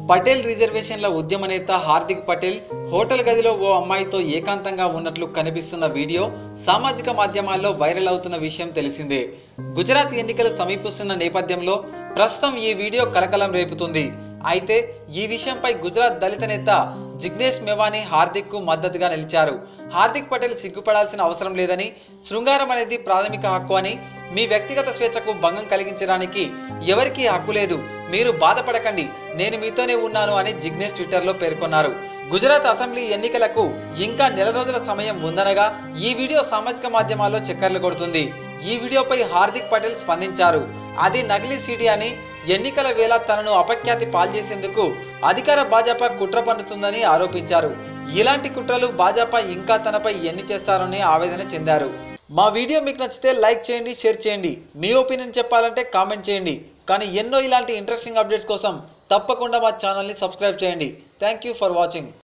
పటేల్ రిజర్వేషన్ల ఉద్యమ నేత హార్దిక్ పటేల్ హోటల్ గదిలో ఓ అమ్మాయితో ఏకాంతంగా ఉన్నట్లు కనిపిస్తున్న వీడియో సామాజిక మాధ్యమాల్లో వైరల్ అవుతున్న విషయం తెలిసిందే గుజరాత్ ఎన్నికలు సమీపిస్తున్న నేపథ్యంలో ప్రస్తుతం ఈ వీడియో కలకలం రేపుతుంది అయితే ఈ విషయంపై గుజరాత్ దళిత నేత జిగ్నేష్ మెవానీ హార్దిక్ కు మద్దతుగా నిలిచారు హార్దిక్ పటేల్ సిగ్గుపడాల్సిన అవసరం లేదని శృంగారం అనేది ప్రాథమిక హక్కు అని మీ వ్యక్తిగత స్వేచ్ఛకు భంగం కలిగించడానికి ఎవరికీ హక్కు లేదు మీరు బాధపడకండి నేను మీతోనే ఉన్నాను అని జిగ్నేష్ ట్విట్టర్లో పేర్కొన్నారు గుజరాత్ అసెంబ్లీ ఎన్నికలకు ఇంకా నెల రోజుల సమయం ఉందనగా ఈ వీడియో సామాజిక మాధ్యమాల్లో చక్కర్లు కొడుతుంది ఈ వీడియోపై హార్దిక్ పటేల్ స్పందించారు అది నకిలీ సీడీ అని ఎన్నికల వేళ తనను అపఖ్యాతి పాల్చేసేందుకు అధికార భాజపా కుట్ర పన్నుతుందని ఆరోపించారు ఇలాంటి కుట్రలు భాజపా ఇంకా తనపై ఎన్ని చేస్తారని ఆవేదన చెందారు మా వీడియో మీకు నచ్చితే లైక్ చేయండి షేర్ చేయండి మీ ఒపీనియన్ చెప్పాలంటే కామెంట్ చేయండి కానీ ఎన్నో ఇలాంటి ఇంట్రెస్టింగ్ అప్డేట్స్ కోసం తప్పకుండా మా ఛానల్ని సబ్స్క్రైబ్ చేయండి థ్యాంక్ యూ ఫర్ వాచింగ్